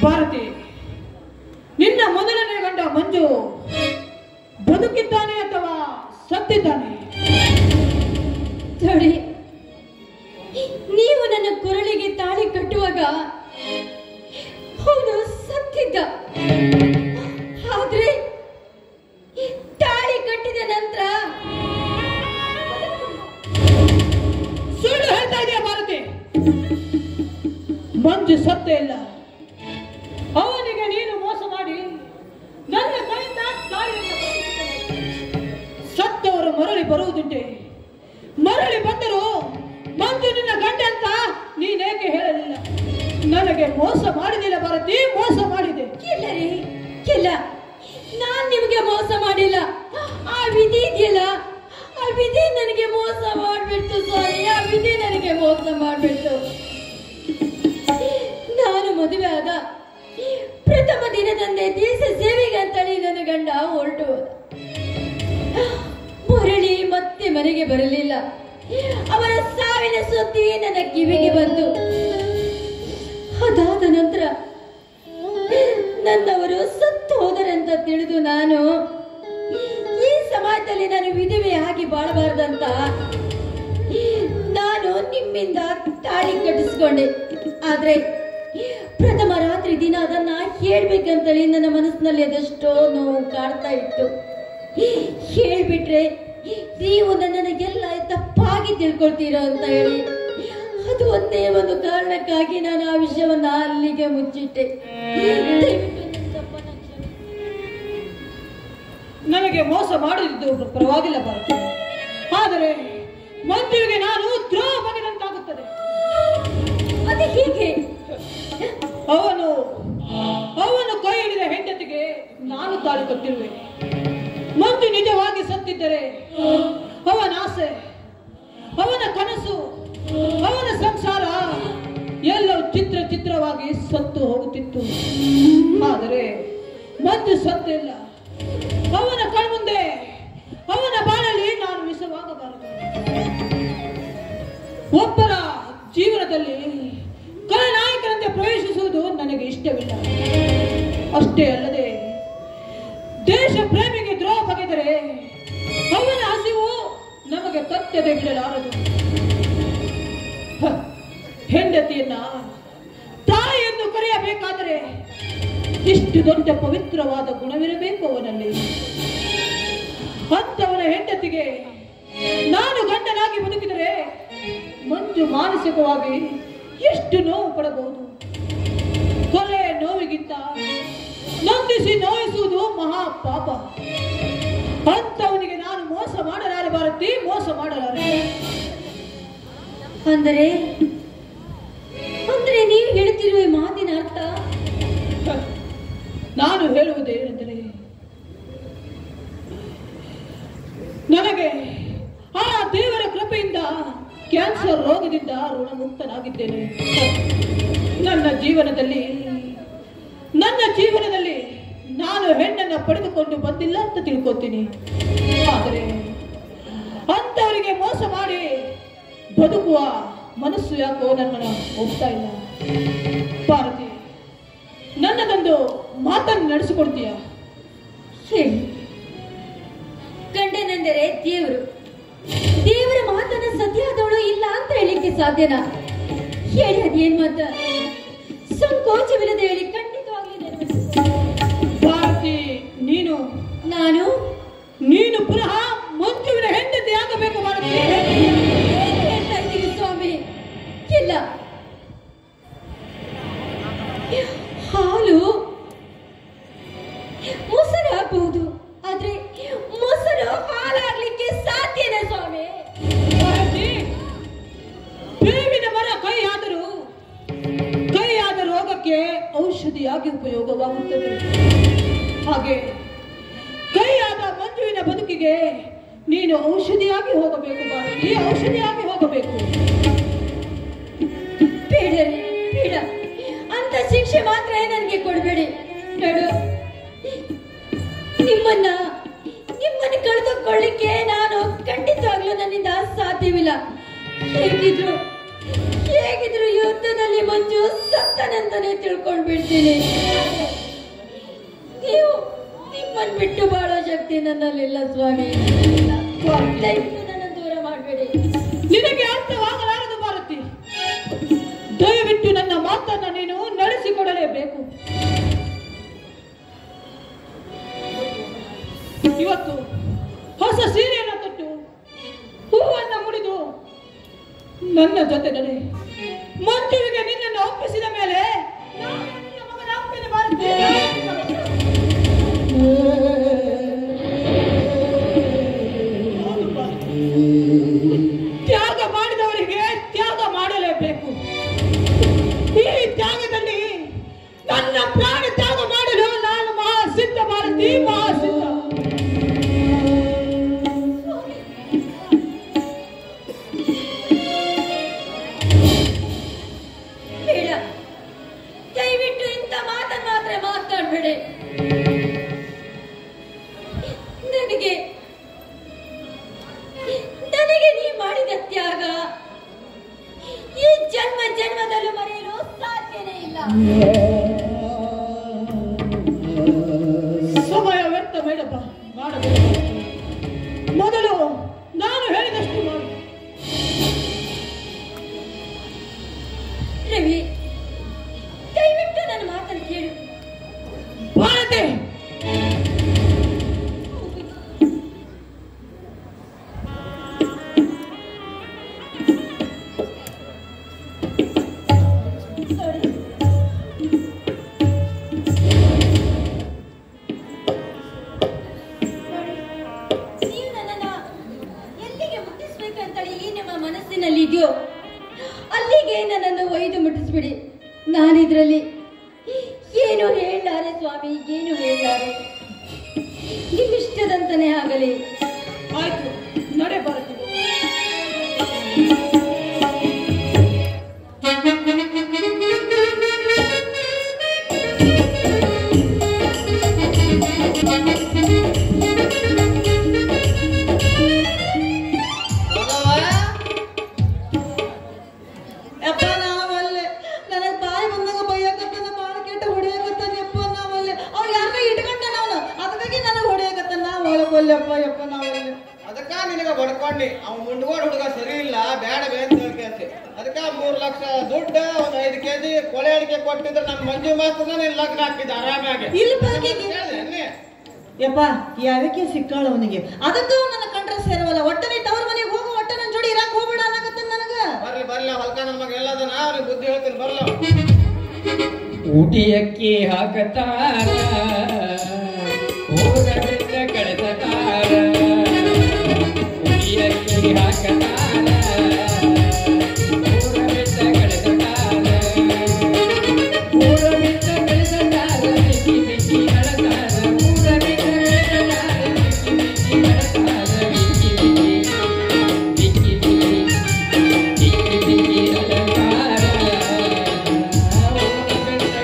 ಭಾರತಿ ನಿನ್ನ ಮೊದಲನೇ ಗಂಡ ಮಂಜು ಬದುಕಿದ್ದಾನೆ ಅಥವಾ ಸತ್ತಿದ್ದಾನೆ ತಡಿ ನೀವು ನನ್ನ ಕೊರಳಿಗೆ ತಾಳಿ ಕಟ್ಟುವಾಗ ಅವನು ಸತ್ತಿದ್ದ ಆದ್ರೆ ತಾಳಿ ಕಟ್ಟಿದ ನಂತರ ಸುಳ್ಳು ಹೇಳ್ತಾ ಇದೆಯಾ ಭಾರತಿ ಮಂಜು ಸತ್ತೇ ಇಲ್ಲ ಅವನಿಗೆ ನೀನು ಮೋಸ ಮಾಡಿ ನನ್ನ ಕೈಯಿಂದ ತಾಳಿಯನ್ನು ಕಟ್ಟಿಸಿಕೊಂಡೆ. ಸತ್ತವರು ಮರಳಿ ಬರುವುದುಂಟೆ ಮರಳಿ ಬಂದರು ಮಂಜು ನಿನ್ನ ಗಂಡ ಅಂತ ನೀನೇಕೆ ಹೇಳಲಿಲ್ಲ ನನಗೆ ಮೋಸ ಮಾಡಿದಿಲ್ಲ ಭಾರತಿ ಮೋಸ ಮಾಡಿದೆ ಇಲ್ಲ ರೀ ಇಲ್ಲ ನಾನ್ ನಿಮ್ಗೆ ಮೋಸ ಮಾಡಿಲ್ಲ ಆ ವಿಧಿ ಇದೆಯಲ್ಲ ಆ ವಿಧಿ ನನಗೆ ಮೋಸ ಮಾಡ್ಬಿಡ್ತು ಸ್ವಾಮಿ ಆ ವಿಧಿ ನನಗೆ ಮೋಸ ಮಾಡ್ಬಿಡ್ತು ನಾನು ಮದುವೆ ಆದ ಪ್ರಥಮ ದಿನದಂದೇ ದೇಶ ಸೇವೆಗೆ ಅಂತೇಳಿ ನನ್ನ ಗಂಡ ಹೊರಟು ಹೋದ. ಮುರಳಿ ಮತ್ತೆ ಮನೆಗೆ ಬರಲಿಲ್ಲ ಅವರ ಸಾವಿನ ಸುದ್ದಿ ನನ್ನ ಕಿವಿಗೆ ಬಂತು ಅದಾದ ನಂತರ ನನ್ನವರು ಸತ್ತು ಹೋದರಂತ ತಿಳಿದು ನಾನು ಈ ಸಮಾಜದಲ್ಲಿ ನಾನು ವಿಧವೆ ಆಗಿ ಬಾಳಬಾರ್ದಂತ ನಾನು ನಿಮ್ಮಿಂದ ತಾಳಿ ಕಟ್ಟಿಸ್ಕೊಂಡೆ ಆದ್ರೆ ಪ್ರಥಮ ರಾತ್ರಿ ದಿನ ಅದನ್ನ ಹೇಳ್ಬೇಕಂತೇಳಿ ನನ್ನ ಮನಸ್ಸಿನಲ್ಲಿ ಅದೆಷ್ಟೋ ನೋವು ಕಾಡ್ತಾ ಇತ್ತು ಹೇಳ್ಬಿಟ್ರೆ ನೀವು ನನ್ನನ್ನು ಎಲ್ಲ ತಪ್ಪಾಗಿ ತಿಳ್ಕೊಳ್ತೀರೋ ಅಂತ ಹೇಳಿ ಅದು ಒಂದೇ ಒಂದು ಕಾರಣಕ್ಕಾಗಿ ನಾನು ಆ ವಿಷಯವನ್ನ ಅಲ್ಲಿಗೆ ಮುಚ್ಚಿಟ್ಟೆ ದಯವಿಟ್ಟು ನನ್ನ ತಪ್ಪನ್ನ ಕ್ಷಮಿಸಿ. ನನಗೆ ಮೋಸ ಮಾಡಿದ್ದು ಪರವಾಗಿಲ್ಲ ಭಾರತಿ ಆದರೆ ಮಂಜುವಿಗೆ ನಾನು ದ್ರೋಹ ಬಗೆದಂತಾಗುತ್ತದೆ ಅದು ಹೀಗೆ ಅವನು ಅವನು ಕೈ ಹಿಡಿದ ಹೆಂಡತಿಗೆ ನಾನು ತಾಳಿ ಕೊಟ್ಟಿರುವೆ ಮಂಜು ನಿಜವಾಗಿ ಸತ್ತಿದ್ದರೆ ಅವನ ಆಸೆ ಅವನ ಕನಸು ಅವನ ಸಂಸಾರ ಎಲ್ಲವೂ ಚಿತ್ರ ಚಿತ್ರವಾಗಿ ಸತ್ತು ಹೋಗುತ್ತಿತ್ತು ಆದರೆ ಮಂಜು ಸತ್ತಿಲ್ಲ ಅವನ ಕಣ್ಮುಂದೆ ಅವನ ಬಾಳಲ್ಲಿ ನಾನು ವಿಷವಾಗಬಾರದು ಒಬ್ಬರ ಜೀವನದಲ್ಲಿ ಖಳನಾಯಕರಂತೆ ಪ್ರವೇಶಿಸುವುದು ನನಗೆ ಇಷ್ಟವಿಲ್ಲ ಅಷ್ಟೇ ಅಲ್ಲದೆ ದೇಶ ಪ್ರೇಮಿಗೆ ದ್ರೋಹ ಬಗೆದರೆ ಅವನ ಹಸಿವು ನಮಗೆ ತತ್ಯದೆ ಬಿಡಲಾರದು ಹ, ಹೆಂಡತಿಯನ್ನ ತಾಯಿಯನ್ನು ಕರೆಯಬೇಕಾದರೆ ಇಷ್ಟು ದೊಡ್ಡ ಪವಿತ್ರವಾದ ಗುಣವಿರಬೇಕು ಅವನಲ್ಲಿ ಅಂತವನ ಹೆಂಡತಿಗೆ ನಾನು ಗಂಡನಾಗಿ ಬದುಕಿದರೆ ಮಂಜು ಮಾನಸಿಕವಾಗಿ ಎಷ್ಟು ನೋವು ಪಡಬಹುದು ಕೊಲೆ ನೋವಿಗಿಂತ ನೊಂದಿಸಿ ನೋಯಿಸುವುದು ಮಹಾ ಪಾಪ ಅಂತವನಿಗೆ ನಾನು ಮೋಸ ಮಾಡಲಾರೆ ಭಾರತಿ ಮೋಸ ಮಾಡಲಾರೆ ಅಂದರೆ ಅಂದ್ರೆ ನೀವು ಹೇಳುತ್ತಿರುವ ಈ ಮಾತಿನ ಅರ್ಥ ಹ, ನಾನು ಹೇಳುವುದೇನೆಂದರೆ ನನಗೆ ಆ ದೇವರ ಕೃಪೆಯಿಂದ ಕ್ಯಾನ್ಸರ್ ರೋಗದಿಂದ ಋಣಮುಕ್ತನಾಗಿದ್ದೇನೆ ಹ, ನನ್ನ ಜೀವನದಲ್ಲಿ ನನ್ನ ಜೀವನದಲ್ಲಿ ನಾನು ಹೆಣ್ಣನ್ನ ಪಡೆದುಕೊಂಡು ಬಂದಿಲ್ಲ ಅಂತ ತಿಳ್ಕೊತೀನಿ ಆದರೆ ಅಂತವರಿಗೆ ಮೋಸ ಮಾಡಿ ಬದುಕುವ ಮನಸ್ಸು ಯಾಕೋ ನನ್ನನ್ನು ಒಪ್ತಾ ಇಲ್ಲ ಭಾರತಿ ನನ್ನದೊಂದು ಮಾತನ್ನು ನಡೆಸಿಕೊಡ್ತೀಯ ಹೇಳಿ ಗಂಡನೆಂದರೆ ದೇವರು ದೇವರ ಮಾತನ್ನ ಸತ್ಯಾದವಳು ಇಲ್ಲ ಅಂತ ಹೇಳಿಕ್ಕೆ ಸಾಧ್ಯನಾ ಹೇಳಿ ಅದೇನ್ ಮಾತ ಸಂಕೋಚವಿಲ್ಲದೆ ಹೇಳಿ ಖಂಡಿತವಾಗ್ಲೂ ನೆರವೇರಿಸ್ತೀನಿ. ಭಾರತಿ ನೀನು ನಾನು ನೀನು ಪುನಃ ಮಂಜುವಿನ ಹೆಂಡತಿ ಆಗಬೇಕು ಭಾರತಿ ಏನ್ ಹೇಳ್ತಾ ಇದ್ದೀರಿ ಸ್ವಾಮಿ ಇಲ್ಲ ಹಾಲು ಮೊಸರು ಆಗ್ಬಹುದು ಆದ್ರೆ ಮೊಸರು ಹಾಲಾಗ್ಲಿಕ್ಕೆ ಸಾಧ್ಯನಾ ಸ್ವಾಮಿ ಭಾರತಿ ಬೇವಿನ ಮರ ಕೈ ಆದರೂ ಕೈ ಆದ ರೋಗಕ್ಕೆ ಔಷಧಿಯಾಗಿ ಉಪಯೋಗವಾಗುತ್ತದೆ ಹಾಗೆ ಕೈಯಾದ ಮಂಜುವಿನ ಬದುಕಿಗೆ ನೀನು ಔಷಧಿಯಾಗಿ ಹೋಗಬೇಕು ಭಾರತಿ ಔಷಧಿಯಾಗಿ ಹೋಗಬೇಕು ಬೇಡ ರೀ, ಬೇಡ ಅಂತ ಶಿಕ್ಷೆ ಮಾತ್ರ ನನಗೆ ಕೊಡಬೇಡಿ ನೋಡು ನಿಮ್ಮನ್ನ ನಿಮ್ಮನ್ನ ಕಳೆದುಕೊಳ್ಳಿಕ್ಕೆ ನಾನು ಖಂಡಿತವಾಗ್ಲೂ ನನ್ನಿಂದ ಸಾಧ್ಯವಿಲ್ಲ ಹೇಗಿದ್ರು ಹೇಗಿದ್ರು ಯುದ್ಧದಲ್ಲಿ ಮಂಜು ಸತ್ತನಂತಾನೆ ತಿಳ್ಕೊಂಡ್ ಬಿಡ್ತೀನಿ ನೀವು ನಿಮ್ಮನ್ ಬಿಟ್ಟು ಬಾಳೋ ಶಕ್ತಿ ನನ್ನಲ್ಲಿಲ್ಲ ಸ್ವಾಮಿ ದಯವಿಟ್ಟು ನನ್ನ ದೂರ ಮಾಡಬೇಡಿ ನಿನಗೆ ಅರ್ಥವಾಗಲಾರದು ಭಾರತಿ ದಯವಿಟ್ಟು ನನ್ನ ಮಾತನ್ನ ನೀನು ನಡೆಸಿಕೊಡಲೇಬೇಕು ಇವತ್ತು ಹೊಸ ಸೀರೆಯನ್ನು ತೊಟ್ಟು ಹೂವನ್ನ ಮುಡಿದು ನನ್ನ ಜೊತೆ ನಡೆ ಮಂಜುವಿಗೆ ನಿನ್ನನ್ನು ಒಪ್ಪಿಸಿದ ಮೇಲೆ ನಾನು ನಿನ್ನ ಮಗನಾಗ್ತೇನೆ ಭಾರತಿ ಹೌದು ಭಾರತಿ. ತ್ಯಾಗ ಮಾಡಿದವರಿಗೆ ತ್ಯಾಗ ಮಾಡಲೇಬೇಕು ಈ ತ್ಯಾಗದಲ್ಲಿ ನನ್ನ ಪ್ರಾಣ ತ್ಯಾಗ ಮಾಡಲು ನಾನು ಮಹಾಸಿದ್ಧ ಭಾರತಿ ಮಹಾಸಿದ್ಧ ಬೇಡ ದಯವಿಟ್ಟು ಇಂಥ ಮಾತನ್ನ ಮಾತ್ರ ಮಾತಾಡ್ಬೇಡಿ ನನಗೆ ನನಗೆ ನೀ ಮಾಡಿದ ತ್ಯಾಗ ಈ ಜನ್ಮ ಜನ್ಮದಲ್ಲೂ ಮರೆಯಲು ಸಾಧ್ಯನೇ ಇಲ್ಲ ಸಮಯ ವ್ಯರ್ಥ ಬೇಡಪ್ಪ ಮಾಡಬೇಕು ಮೊದಲು ನಾನು ಹೇಳಿದಷ್ಟು ಮಾಡು ರವಿ ದಯವಿಟ್ಟು ನನ್ನ ಮಾತನ್ನು ಕೇಳು ಭಾರತಿ ನೋಡಿ. ನೋಡಿ, ನೀವು ನನ್ನನ್ನ ಎಲ್ಲಿಗೆ ಮುಟ್ಟಿಸ್ಬೇಕಂತೇಳಿ ಈ ನಿಮ್ಮ ಮನಸ್ಸಿನಲ್ಲಿ ಇದೆಯೋ ಅಲ್ಲಿಗೆ ನನ್ನನ್ನು ಒಯ್ದು ಮುಟ್ಟಿಸ್ಬಿಡಿ ನಾನಿದ್ರಲ್ಲಿ ಏನು ಹೇಳಾರೆ ಸ್ವಾಮಿ ಏನು ಹೇಳಾರೆ ನಿಮ್ಮಿಷ್ಟದಂತಾನೆ ಆಗಲಿ ಆಯ್ತು ನಡೆ ಭಾರತಿ ಯಪ್ಪ ನಾವಲ್ಲೇ ನನಗ್ ಬಾಯಿ ಬಂದಾಗ ಬೈಯಕತ್ತಾನ ಬಾಳ ಕೆಟ್ಟ ಹೊಡಿಯಕತ್ತಾನ ಯಪ್ಪ ನಾವಲ್ಲೇ ಅವ್ರು ಯಾರನ್ನ ಇಟ್ಕೊಂಡ ಅವನು ಅದಕ್ಕಾಗಿ ನನಗ್ ಹೊಡಿಯಕತ್ತಾನ ನಾವ್ ಒಳಗೊಲ್ಲಪ್ಪ ಯಪ್ಪ ನಾವಲ್ಲೇ ಅದಕ್ಕ ನಿನಗ ಬಡ್ಕೊಂಡಿ ಅವ್ನ್ ಮುಂಡ್ಗೋಡ್ ಹುಡುಗ ಸರಿ ಇಲ್ಲ ಬೇಡ ಬೇಡ ಅಂತ ಕೇಳ್ತಿ ಅದಕ್ಕ ಮೂರ್ ಲಕ್ಷ ದುಡ್ಡು ಒಂದ್ ಐದು ಕೆಜಿ ಕೊಳೆ ಅಡಿಕೆ ಕೊಟ್ಟಿದ್ರೆ ನಮ್ ಮಂಜು ಮಾಸ್ತರ್ನ ನೀನ್ ಲಗ್ನ ಹಾಕಿದ್ದ ಆರಾಮಾಗಿ ಇಲ್ಲಿ ಬದುಕಿಗೆ ಕೇಳ್ದೆ ನೀ? ಯಪ್ಪ ಯಾವಕ್ಕೆ ಸಿಕ್ಕಾಳ ಅವನಿಗೆ ಅದಕ್ಕ ಅವ್ ನನ್ನ ಕಂಡ್ರೆ ಸೇರವಲ್ಲ ಒಟ್ಟ ನೀ ತವ್ರ ಮನೆಗೆ ಹೋಗು ಒಟ್ಟ ನನ್ ಜೋಡಿ ಇರಾಕ್ ಹೋಗ್ಬೇಡ ಅನ್ನಕತ್ತಾನ ನನಗ ಬರ್ಲಿ ಬರ್ಲಿ ಹೊಲ್ಕ ನನ್ ಮಗ ಎಲ್ಲದನ ಅವ್ನಿಗೆ ಬುದ್ಧಿ ಹೇಳ್ತೀನಿ ಬರ್ಲ ಊಟಿಯಕ್ಕಿ ಹಾಕತಾರ ಊರ ಬಿಟ್ಟ ಕಳೆದತಾರ ಊಟಿಯಕ್ಕಿ ಹಾಕತಾರ ಊರ ಬಿಟ್ಟ ಕಳೆದತಾರ ಊರ ಬಿಟ್ಟ ಕಳೆದತಾರ ಬಿಕ್ಕಿ ಬಿಕ್ಕಿ ಕಳೆದಾರ ಊರ ಬಿಟ್ಟ ಕಳೆದತಾರ ಬಿಕ್ಕಿ ಬಿಕ್ಕಿ ಕಳೆದಾರ ಬಿಕ್ಕಿ ಬಿಕ್ಕಿ ಬಿಕ್ಕಿ ಬಿಕ್ಕಿ ಬಿಕ್ಕಿ ಬಿಕ್ಕಿ ಅಲಂಕಾರ ಊರ ಬಿಟ್ಟ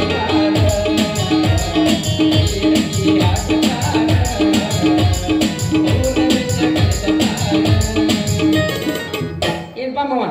ಏನ್ ಪಾಮವ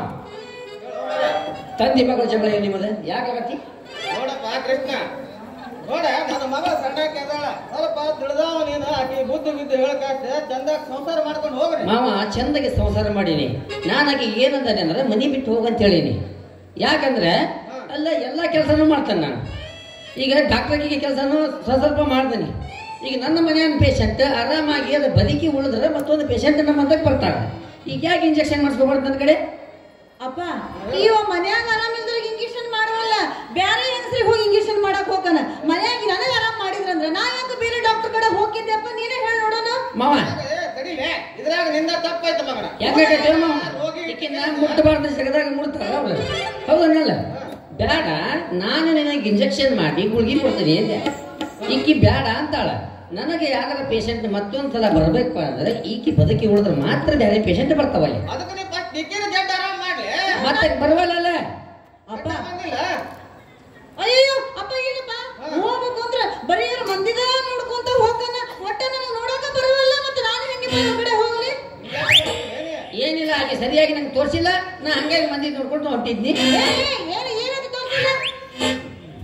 ತಂದಿ ಮಗಳ ಜಗಳ ಏನ್ ನಿಮ್ಮದ ಯಾಕಾಗತ್ತಿ ನೋಡಪ್ಪ ಕೃಷ್ಣ ನೋಡ ನನ್ನ ಮಗ ಸಣ್ಣಕ್ಕೆ ಅದಾಳ ಸ್ವಲ್ಪ ತಿಳಿದಾವ ನೀನು ಆಕಿ ಬುದ್ಧಿ ಬಿದ್ದು ಹೇಳಕಾಷ್ಟೆ ಚಂದಾಗ್ ಸಂಸಾರ ಮಾಡ್ಕೊಂಡು ಹೋಗ್ರಿ ಮಾವ ಚಂದಗೆ ಸಂಸಾರ ಮಾಡೀನಿ ನಾನಾಗಿ ಏನಂದಾನೆ ಅಂದ್ರೆ ಮನಿ ಬಿಟ್ಟು ಹೋಗಂತ ಹೇಳೀನಿ ಯಾಕಂದ್ರೆ ಅಲ್ಲ ಎಲ್ಲ ಕೆಲಸನೂ ಮಾಡ್ತಾನೆ ನಾನು ಈಗ ಡಾಕ್ಟರ್ಗೆ ಕೆಲಸನೂ ಸ್ವಲ್ಪ ಸ್ವಲ್ಪ ಮಾಡ್ತೀನಿ ಈಗ ನನ್ನ ಮನೆಯ ಪೇಷಂಟ್ ಆರಾಮಾಗಿ ಅದು ಬದುಕಿ ಉಳಿದ್ರೆ ಮತ್ತೊಂದು ಪೇಷಂಟ್ ನಮ್ಮ ಹಂತಕ್ಕೆ ಬರ್ತಾಳೆ ಈಗ ಯಾಕೆ ಇಂಜೆಕ್ಷನ್ ಮಾಡಿಸ್ಕೋಬಾರ್ದು ನನ್ನ ಕಡೆ ಅಪ್ಪ ಇವ ಮನ್ಯಾಗ ಆರಾಮಿಲ್ದ್ರಿಗೆ ಇಂಜೆಕ್ಷನ್ ಮಾಡವಲ್ಲ ಬ್ಯಾರೆ ಹೆಂಗಸ್ರಿಗೆ ಹೋಗಿ ಇಂಜೆಕ್ಷನ್ ಮಾಡಕ್ ಹೋಗನ ಮನ್ಯಾಗ ನನಗ ಆರಾಮ್ ಮಾಡಿದ್ರಂದ್ರ ನಾ ಯಾಕೆ ಬೇರೆ ಡಾಕ್ಟರ್ ಕಡೆ ಹೋಗಿದ್ದೆಪ್ಪ ನೀನೇ ಹೇಳಿ ನೋಡೋಣ ಮಾವ ಏ, ತಡಿಲೇ ಇದ್ರಾಗ ನಿಂದ ತಪ್ಪಾಯ್ತು ಮಗನ ಯಾಕಾಗತ್ತೆ ಮಾವ ಹೋಗಿ ಈಕಿನ ಮುಟ್ಟಬಾರ್ದು ಜಗದಾಗ ಮುಡ್ತಾರ ಅವ್ರು ಹೌದನ್ನಲ್ಲ ಬೇಡ ನಾನು ನಿನಗೆ ಇಂಜೆಕ್ಷನ್ ಮಾಡಿ ಗುಳ್ಗಿ ಕೊಡ್ತೀನಿ ಅಂದೆ ಈಕಿ ಬೇಡ ಅಂತಾಳ ನನಗೆ ಯಾರ ಪೇಷಂಟ್ ಮತ್ತೊಂದ್ ಸಲ ಬರ್ಬೇಕು ಅಂದ್ರೆ ಈಕಿ ಬದುಕಿ ಉಳಿದ್ರೆ ಮಾತ್ರ ಬೇರೆ ಪೇಷಂಟ್ ಬರ್ತಾವಲ್ಲಿ ಅದಕ್ಕೆ ನೀ ಫಸ್ಟ್ ಡಿಕ್ಕಿನ ಜಡ್ಡ ಆರಾಮ್ ಮಾಡ್ಲಿ ಮತ್ತೆ ಬರವಲ್ಲ ಅಪ್ಪ ಬಂದಿಲ್ಲ ಅಯ್ಯೋ ಅಪ್ಪ ಏನಪ್ಪ ಹೋಗ್ಬೇಕು ಅಂದ್ರ ಬರೀ ಯಾರು ಮಂದಿದ ನೋಡ್ಕೊಂತ ಹೋಗನ ಒಟ್ಟ ನನಗೆ ನೋಡಕ ಬರವಲ್ಲ ಮತ್ತೆ ನಾನು ಹೆಂಗೆ ಬೇರೆ ಕಡೆ ಹೋಗ್ಲಿ ಏನಿಲ್ಲ ಆಕೆ ಸರಿಯಾಗಿ ನಂಗೆ ತೋರಿಸಿಲ್ಲ ನಾ ಹಂಗಾಗಿ ಮಂದಿ ನೋಡ್ಕೊಂಡು ಹೊಂಟಿದ್ನಿ ಏ, ಏ, ಏನು ಏನದು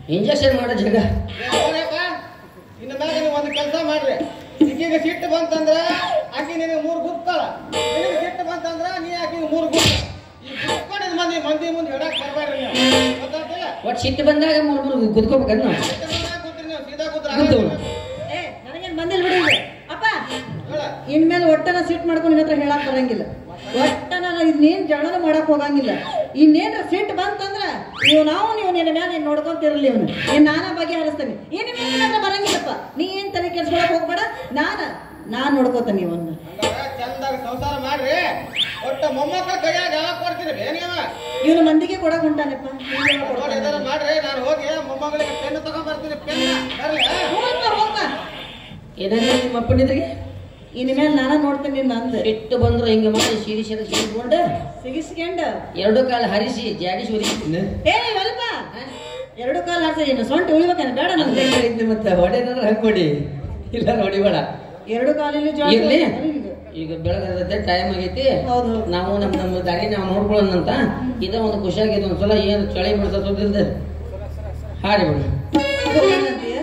ಇಂಜೆಕ್ಷನ್ ಮಾಡೋ ಜಾಗ ನೋಡ್ರಪ್ಪ ಇನ್ನು ಮ್ಯಾಗ ನೀವು ಒಂದು ಕೆಲಸ ಮಾಡ್ರಿ ಈಗೀಗ ಸಿಟ್ಟು ಬಂತಂದ್ರ ಆಕಿ ನಿನಗೆ ಮೂರು ಗುತ್ತಾಳ ನಿನಗೆ ಸಿಟ್ಟು ಬಂತಂದ್ರ ನೀ ಆಕಿಗೆ ಮೂರು ಗುತ್ತ ಈ ಗುತ್ಕೊಂಡಿದ್ ಮಂದಿ ಮಂದಿ ಮುಂದೆ ಹೇಳಕ್ ಬರ್ಬೇಡ್ರಿ ನೀವು ಗೊತ್ತಾಗ್ತಿಲ್ಲ ಒಟ್ಟು ಸಿಟ್ಟು ಬಂದಾಗ ಮೂರು ಮೂರು ಕುದ್ಕೋಬೇಕನ್ನ ಸಿಟ್ಟು ಬಂದಾಗ ಕೂತ್ರಿ ನೀವು ಸೀದಾ ಕೂತ್ರ ಗುದ್ದು. ಏ ನನಗೇನ್ ಬಂದಿಲ್ಲ ಬಿಡಿ ಇದು. ಅಪ್ಪ ಹೇಳ ಇನ್ಮೇಲೆ ಒಟ್ಟನ ಸಿಟ್ ಮಾಡ್ಕೊಂಡು ನಿನ್ನ ಹತ್ರ ಹೇಳಕ್ ಬರಂಗಿಲ್ಲ ಒಟ್ಟನ ಇನ್ನೇನ್ ಜಗಳನ ಮಾಡಕ್ ಹೋಗಂಗಿಲ್ಲ ಇನ್ನೇನ ಸಿಟ್ ಬಂತಂದ್ರ ನೀವು ನಾವು ನೀವು ನಿನ್ನ ಮೇಲೆ ನೀನ್ ನೋಡ್ಕೊಂತಿರಲಿ ಇವನು ಇನ್ ನಾನ ಬಗೆಹರಿಸ್ತೇನೆ ಇನ್ ಮೇಲೆ ನಿನ್ನ ಹತ್ರ ಬರಂಗಿಲ್ಲಪ್ಪ ನೀ ಏನ್ ತಲೆ ಕೆಡ್ಸ್ಕೊಳಕ್ ಹೋಗ್ಬೇಡ ನಾನ ನಾನ್ ನೋಡ್ಕೋತೇನೆ ಇವನ್ನ ಹಂಗಾರ ಚಂದಾಗ ಸಂಸಾರ ಮಾಡ್ರಿ ಒಟ್ಟ ಮೊಮ್ಮಕ್ಕಳ ಕೈಯಾಗ ಯಾವಾಗ ಕೊಡ್ತೀರಿ ಬೇನೇವ ಇವನು ಮಂದಿಗೆ ಕೊಡಕ್ ಹೊಂಟಾನಪ್ಪ ನೋಡಿ ಇದನ್ನ ಮಾಡ್ರಿ ನಾನು ಹೋಗಿ ಮೊಮ್ಮಗಳಿಗೆ ಪೆನ್ ತಗೊಂಡ್ ಬರ್ತೀನಿ ಪೆನ್ ಬರ್ಲಿ ಹೋಗ್ಪ ಹೋಗ್ಪ ಏನಂದ್ರೆ ನಿಮ್ಮ ಅಪ್ಪನಿದ್ರಿಗೆ ಇನ್ ಮೇಲೆ ನಾನ ನೋಡ್ತೇನೆ ನಿನ್ನ ಅಂದ ಸಿಟ್ಟು ಬಂದ್ರು ಹಿಂಗೆ ಮಾಡಿ ಸೀರಿ ಸೀರಿ ಸಿಡಿಸ್ಕೊಂಡು ಸಿಗಿಸ್ಕೊಂಡ ಎರಡು ಕಾಲು ಹರಿಸಿ ಜಾಡಿಸಿ ಹೊಡಿತೀನಿ ಏ ಸ್ವಲ್ಪ ಎರಡು ಕಾಲ ಹಾಕ್ಸಿದೀನಿ ಸೊಂಟ ಉಳಿಬೇಕಂತ ಬೇಡ ನಮ್ಗೆ ಅದೇ ಹೇಳಿದ್ದೆ ಮತ್ತೆ ಹೊಡೆದಂದ್ರೆ ಹಂಗೆ ಹೊಡಿ ಇಲ್ಲ ಹೊಡಿಬೇಡ ಎರಡು ಕಾಲಲ್ಲಿ ಇರ್ಲಿ ಜಾಸ್ತಿ ಈಗ ಬೆಳಗ್ಗೆ ಟೈಮ್ ಆಗೈತಿ ಹೌದು. ನಾವು ನಮ್ಮ ನಮ್ಮ ದಾರಿ ನಾವು ನೋಡ್ಕೊಳ್ಳೋಣಂತ ಇದ ಒಂದು ಖುಷಿಯಾಗಿದೆ ಒಂದ್ಸಲ ಏನು ಚಳಿ ಬಿಡ್ಸೋದಿಲ್ದೆ ಹಾಡಿ ಬಿಡು ಹೋಗೋಣಂತೀಯ?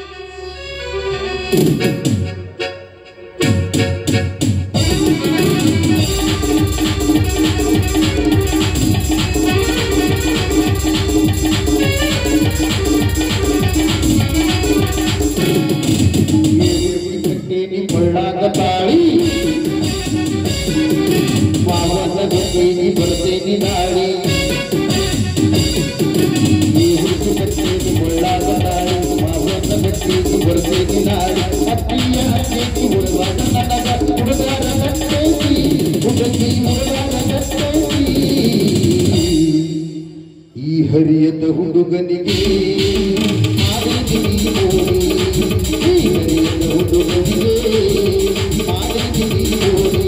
ಕಟ್ಟೇನಿ ಕೊಳ್ಳಾಗ ತಾಳಿ ಮಾವನ ಬರ್ತೇನಿ ಬರ್ತೇನಿ ನಾಳಿ ಈ ಹುಡುಗು ಕಟ್ಟೇನಿ ಕೊಳ್ಳಾಗ ತಾಳಿ ಮಾವನ ಬರ್ತೇನಿ ಬರ್ತೇನಿ ನಾಳಿ ಅತ್ತಿಯ ಹತ್ತೇತಿ ಹುಡುಗಾರ ನನಗ ಹುಡುಗಾರ ಕಟ್ಟೇತಿ ಹುಡುಗಿ ಹುಡುಗಾರ ಕಟ್ಟೇತಿ ಈ ಹರಿಯದ ಹುಡುಗನಿಗೆ ಮಾಡಿದಿರಿ ಓಡಿ ಈ ಹರಿಯದ ಹುಡುಗನಿಗೆ ಮಾಡಿದಿರಿ ಓಡಿ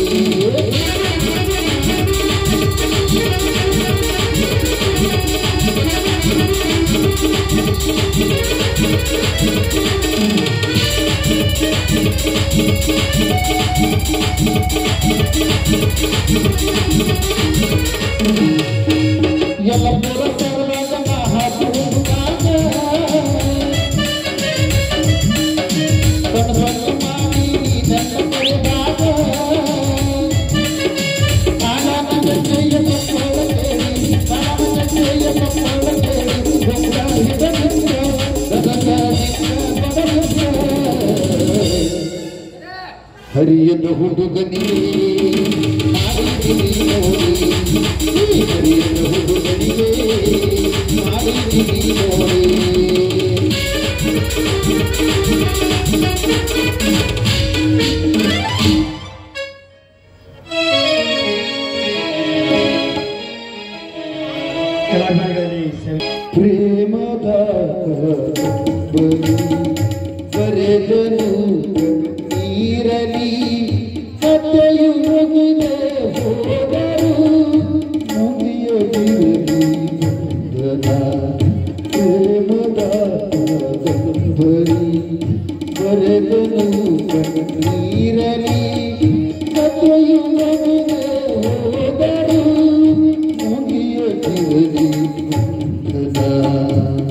ಎಲ್ಲ ಪುರ ಸರ್ವದ ಮಹಾಪುರುಷಾಗ ಕಣಬಂದು ಮಾಡಿ ನನ್ನ ಕರೆದಾಗ ಕಾಲನ ಜಯ ಮಕ್ಕಳ ಕೇಳಿ ಕಾಲನ ಜಯ ಮಕ್ಕಳ ಕೇಳಿ ಗೊಬ್ಬರ ಹಿಡದಿಂದ ಹರಿಯದ ಹುಡುಗನಿಗೆ ಮಾಡಿದಿರಿ ನೋಡಿ ಈ ಹರಿಯದ ಹುಡುಗನಿಗೆ ಮಾಡಿದಿರಿ ನೋಡಿ ಪ್ರೇಮದ ಬರಿ ಬರೆದನು ನೀರಲಿ ಕಥೆಯು ಮುಗಿದೆ ಹೋದರು ಮುಗಿಯದಿರಲಿ ಬಂಧನ ಪ್ರೇಮದ ಬರಿ ಬರೆದನು ನೀರಲಿ ಕಥೆಯು ಮುಗಿದೆ ಹೋದರು ಮುಗಿಯದಿರಲಿ ಬಂಧನ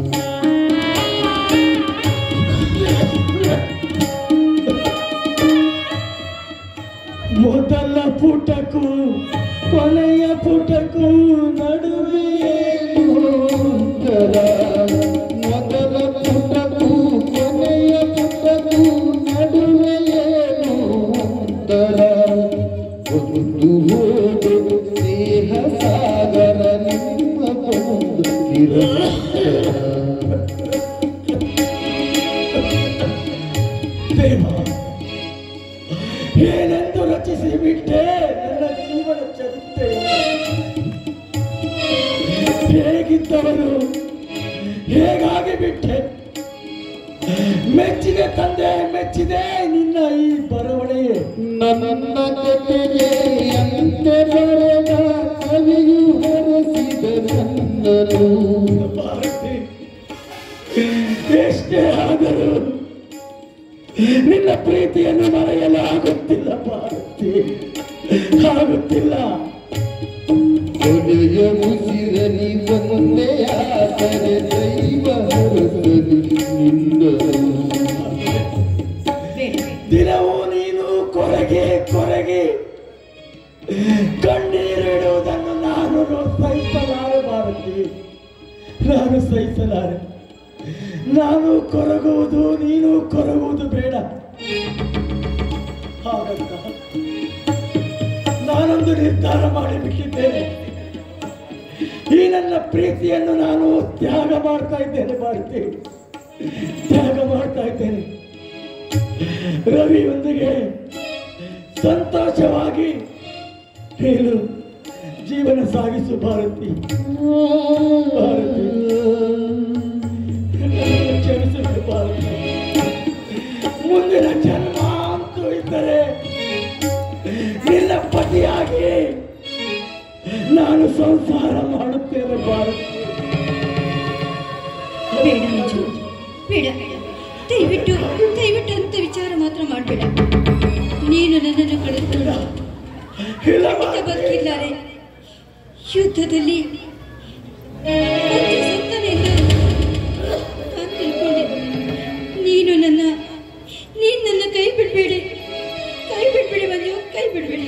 ಮೊದಲ ಪುಟಕ್ಕೂ ಕೊನೆಯ ಪುಟಕ್ಕೂ ನಡುವೆ ಅಂತರ ಮೊದಲ ಪುಟಕ್ಕೂ ಕೊನೆಯ ಪುಟಕ್ಕೂ ನಡುವೆ ಏನು ಅಂತರ ಒಂದು ಹೋದು ಸ್ನೇಹ ಸಾಗರ ನಿಮ್ಮ ಬಂದು ನಿರಂತರ ದೇವ ಏನೆಂದು ರಚಿಸಿ ಬಿಟ್ಟೆ ನನ್ನ ಜೀವನ ಚರಿತ್ರೆ ಹೇಗಿದ್ದವನು ಹೇಗಾಗಿ ಬಿಟ್ಟೆ ಮೆಚ್ಚಿದೆ ತಂದೆ ಮೆಚ್ಚಿದೆ ನಿನ್ನ ಈ ಬರವಣೆಯೇ ನನ್ನ ಜೊತೆಗೆ ಅಂತೆ ಬರೆದ ಕವಿಯು ಹರಸಿದ ನನ್ನನು ಭಾರತಿ ಎಷ್ಟೇ ಆದರೂ ನಿನ್ನ ಪ್ರೀತಿಯನ್ನು ಮರೆಯಲು ಆಗುತ್ತಿಲ್ಲ ಭಾರತಿ ಆಗುತ್ತಿಲ್ಲ ಕೊನೆಯ ಉಸಿರಲಿ ಒಂದೆಯಾದರೆ ದೈವ ಹೊರತಲಿ ನಿನ್ನದನು ದಿನವೂ ನೀನು ಕೊರಗೆ ಕೊರಗೆ ಕಣ್ಣೀರಿಡುವುದನ್ನು ನಾನು ಸಹಿಸಲಾರೆ ಭಾರತಿ ನಾನು ಸಹಿಸಲಾರೆ ನಾನು ಕೊರಗುವುದು ನೀನು ಕೊರಗುವುದು ಬೇಡ ಹಾಗಂತ ನಾನೊಂದು ನಿರ್ಧಾರ ಮಾಡಿಬಿಟ್ಟಿದ್ದೇನೆ ಈ ನನ್ನ ಪ್ರೀತಿಯನ್ನು ನಾನು ತ್ಯಾಗ ಮಾಡ್ತಾ ಇದ್ದೇನೆ ಭಾರತಿ ತ್ಯಾಗ ಮಾಡ್ತಾ ಇದ್ದೇನೆ ರವಿಯೊಂದಿಗೆ ಸಂತೋಷವಾಗಿ ನೀನು ಜೀವನ ಸಾಗಿಸು ಭಾರತಿ ಭಾರತಿ ನನ್ನನ್ನು ಕ್ಷಮಿಸಿಬಿಡು ಭಾರತಿ ಮುಂದಿನ ಜನ್ಮ ಅಂತೂ ಇದ್ದರೆ ನಿನ್ನ ಪತಿಯಾಗಿ ನಾನು ಸಂಸಾರ ಮಾಡುತ್ತೇನೆ ಭಾರತಿ ಬೇಡ ಮಂಜು ಬೇಡ ದಯವಿಟ್ಟು ದಯವಿಟ್ಟು ಅಂತ ವಿಚಾರ ಮಾತ್ರ ಮಾಡಬೇಡ ನೀನು ನನ್ನನ್ನು ಕಳೆದುಕೊಂಡು ಇಲ್ಲ ಖಂಡಿತ ಭಾರತಿ. ಬದುಕಿದ್ದಾರೆ ಯುದ್ಧದಲ್ಲಿ ಮಂಜು ಸತ್ತನೆ ಎಂದು ನಾನು ತಿಳ್ಕೊಂಡೆ ನೀನು ನನ್ನ ನೀನು ನನ್ನ ಕೈ ಬಿಡಬೇಡಿ ಕೈ ಬಿಡ್ಬೇಡಿ ಮಂಜು ಕೈ ಬಿಡಬೇಡಿ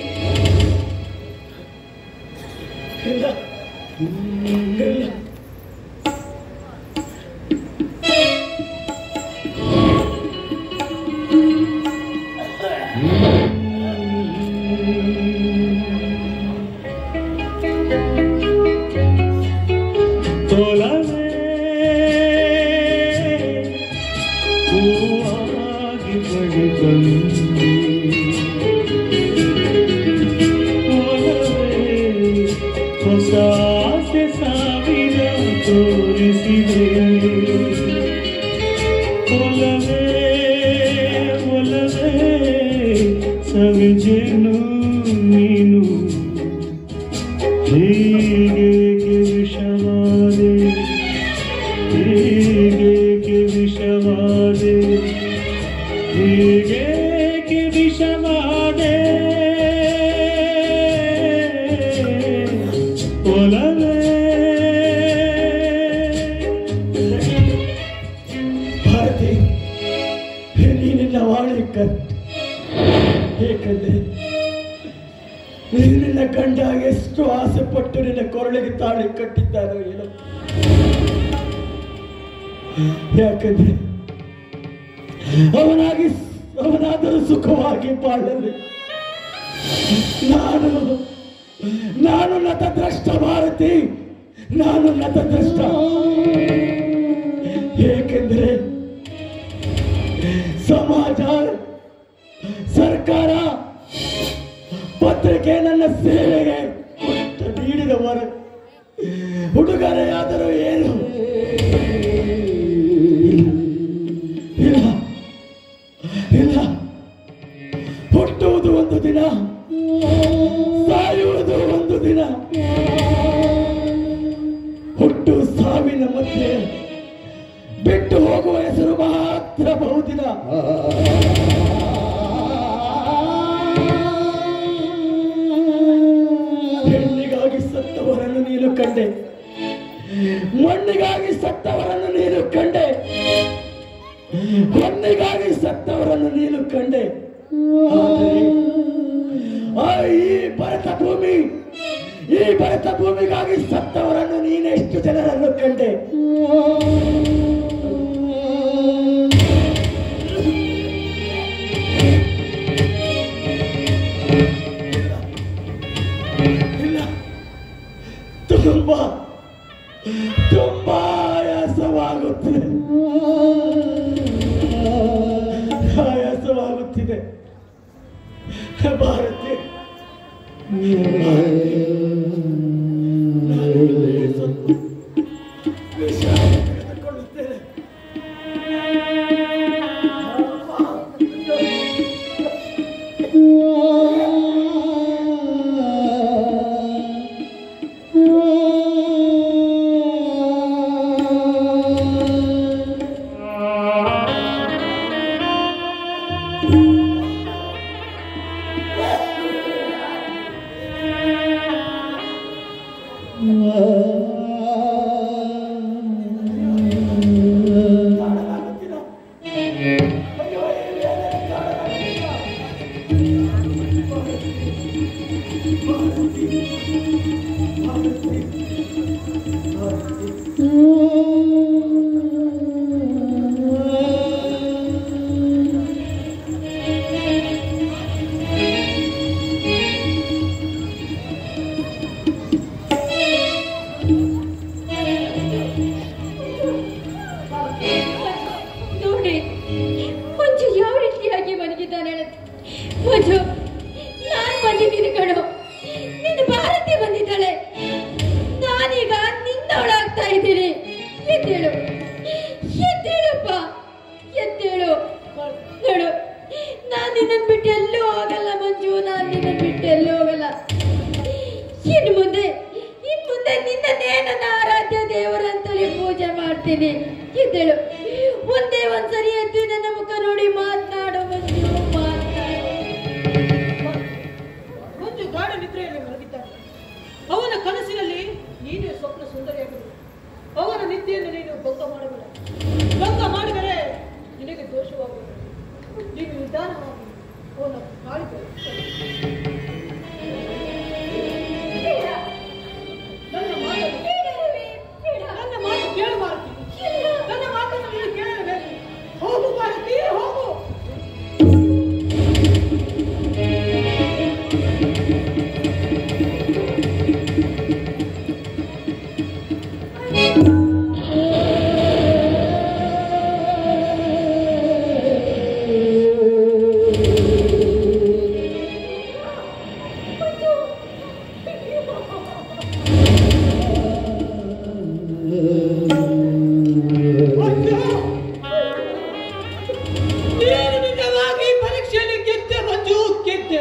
ಇಲ್ಲ ಇಲ್ಲ ತೊಲವೇ ಹೂವಾಗಿ ಬಡಿಬಂದಿ ಒಲವೇ ಹೊಸ ಆಸೆ ಸಾವಿರ ತೋರಿಸಿದೆ ಒಲವೇ ಒಲವೇ ಸವಿಜೆನು ನೀನು ಹೀಗೇಕೆ ವಿಷವಾದೆ ಹೀಗೇಕೆ ವಿಷವಾದೆ ಹೀಗೇಕೆ ವಿಷವಾದೆ ಒಲವೇ ಭಾರತಿ ನೀನಿನ್ನ ವಾಳಿಕ ಏಕೆಂದರೆ ನೀನು ನಿನ್ನ ಗಂಡಾಗ ಎಷ್ಟು ಆಸೆ ಪಟ್ಟು ನಿನ್ನ ಕೊರಳಿಗೆ ತಾಳಿ ಕಟ್ಟಿದ್ದಾರೋ ಏನೋ ಯಾಕಂದ್ರೆ ಅವನಾಗಿ ಅವನಾದರೂ ಸುಖವಾಗಿ ಬಾಳಲಿ ನಾನು ನಾನು ನತದ್ರಷ್ಟ ಭಾರತಿ ನಾನು ನತದ್ರಷ್ಟ ಏಕೆಂದರೆ ಸಮಾಜ ಸರ್ಕಾರ ಪತ್ರಿಕೆ ನನ್ನ ಸೇವೆಗೆ ಕೊಟ್ಟು ನೀಡಿದವರು ಹುಡುಗರೆಯಾದರೂ ಏನು ಇಲ್ಲ ಇಲ್ಲ ಹುಟ್ಟುವುದು ಒಂದು ದಿನ ಸಾಯುವುದು ಒಂದು ದಿನ ಹುಟ್ಟು ಸಾವಿನ ಮಧ್ಯೆ ಬಿಟ್ಟು ಹೋಗುವ ಹೆಸರು ಮಾತ್ರ ಬಹುದಿನ ಹೆಣ್ಣಿಗಾಗಿ ಸತ್ತವರನ್ನು ನೀನು ಕಂಡೆ ಮಣ್ಣಿಗಾಗಿ ಸತ್ತವರನ್ನು ನೀನು ಕಂಡೆ ಹೊನ್ನಿಗಾಗಿ ಸತ್ತವರನ್ನು ನೀನು ಕಂಡೆ ಆದರೆ ಆ ಈ ಭರತ ಭೂಮಿ ಈ ಭರತ ಭೂಮಿಗಾಗಿ ಸತ್ತವರನ್ನು ನೀನೆಷ್ಟು ಜನರನ್ನು ಕಂಡೆ ಇಲ್ಲ ತುಂಬಾ ತುಂಬಾ ಆಯಾಸವಾಗುತ್ತಿದೆ ಆಯಾಸವಾಗುತ್ತಿದೆ ಭಾರತಿ ನಾನು ಹೌದು ನಾನ್ ಬಂದಿದ್ದೀನಿ ಕಣೋ ನಿನ್ನ ಭಾರತಿ ಬಂದಿದ್ದಾಳೆ ನಾನೀಗ ನಿನ್ನವಳಾಗ್ತಾ ಇದ್ದೀನಿ ಎದ್ದೇಳು ಎದ್ದೇಳಪ್ಪ ಎದ್ದೇಳು ನೋಡು ನಾನ್ ನಿನ್ನನ್ ಬಿಟ್ಟು ಎಲ್ಲೂ ಹೋಗಲ್ಲ ಮಂಜು ನಾನ್ ನಿನ್ನನ್ ಬಿಟ್ಟು ಎಲ್ಲೂ ಹೋಗಲ್ಲ ಇನ್ ಮುಂದೆ ಇನ್ ಮುಂದೆ ನಿನ್ನನ್ನೇ ನನ್ನ ಆರಾಧ್ಯ ದೇವರಂತಲೇ ಪೂಜೆ ಮಾಡ್ತೀನಿ ಎದ್ದೇಳು ಒಂದೇ ಒಂದ್ಸರಿ ಎದ್ದು ನನ್ನ ಮುಖ ನೋಡಿ ಮಾತನಾಡು ಮಂಜು ಮಾತನಾಡು ಮಂಜು ಗಾಢ ನಿದ್ರೆಯಲ್ಲಿ ಮಲಗಿದ್ದಾನೆ ಅವನ ಕನಸಿನಲ್ಲಿ ನೀನೇ ಸ್ವಪ್ನ ಸುಂದರಿಯಾಗಬೇಕು ಅವನ ನಿದ್ದೆಯನ್ನು ನೀನು ಭಂಗ ಮಾಡಬೇಡ ಭಂಗ ಮಾಡಿದರೆ ನಿನಗೆ ದೋಷವಾಗುವುದು ನೀನು ನಿಧಾನವಾಗಿ ಅವನ ಕಾಳಿಗೆ ನನ್ನ ಮಾತು ನನ್ನ ಮಾತು ಕೇಳು ಭಾರತಿ ನನ್ನ ಮಾತನ್ನು ನೀನು ಕೇಳಲೇಬೇಕು ಹೋಗು ಭಾರತಿ ಹೋಗು ನೀನು ನಿಜವಾಗಿ ಪರೀಕ್ಷೆಯಲ್ಲಿ ಗೆದ್ದೆ ಮಂಜು ಗೆದ್ದೆ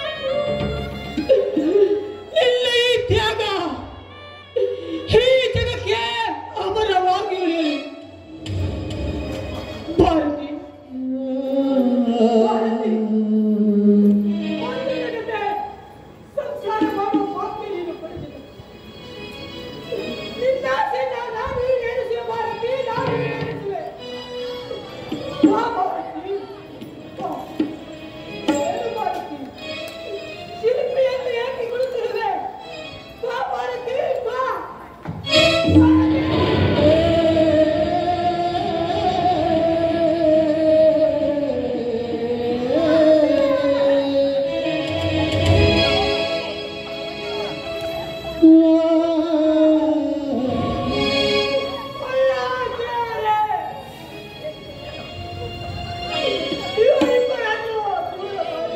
ನಿನ್ನ ಈ ತ್ಯಾಗ ಈ ಜಗಕ್ಕೆ ಅಮರವಾಗಿ ಉಳಿಯಲಿ ಭಾರತಿ ಭಾರತಿ. ಮುಂದಿನ ಜೊತೆ ಸಂಸಾರ ಮಾಡುವ ಭಾಗ್ಯ ನೀನು ಪಡೆದಿಲ್ಲ. ನಿನ್ನ ಆಸೆನ ನಾನು ಈಡೇರಿಸುವೆ ಭಾರತಿ, ನಾನು ಈಡೇರಿಸುವೆ. ಬಾ ಭಾರತಿ, ಬಾ. ಏನು ಭಾರತಿ? ಶಿಲ್ಪಿಯನ್ನು ಏಕೆ ಕುಳಿತಿರುವೆ? ಬಾ ಭಾರತಿ, ಬಾ. ಅಯ್ಯ, ದೇವರೇ. ಇವರಿಬ್ಬರನ್ನು ದೂರ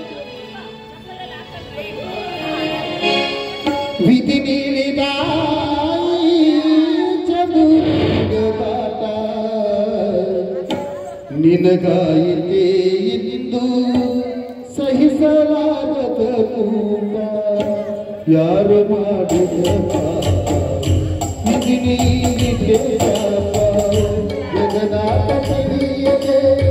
ಮಾಡಿದ್ರು. ವಿಧಿ ನೀಡಿದ ಚದುರಗಾಟ ನಿನಗಾಯಿತೆ ಇಂದು ಸಹಿಸಲಾಗದ ಕೂಟ ಯಾರು ಮಾಡಿದ ವಿಧಿ ನೀಡಿದೆ ಶಾಪ ಜಗನ್ನಾಥ ಕಲಿಯದೆ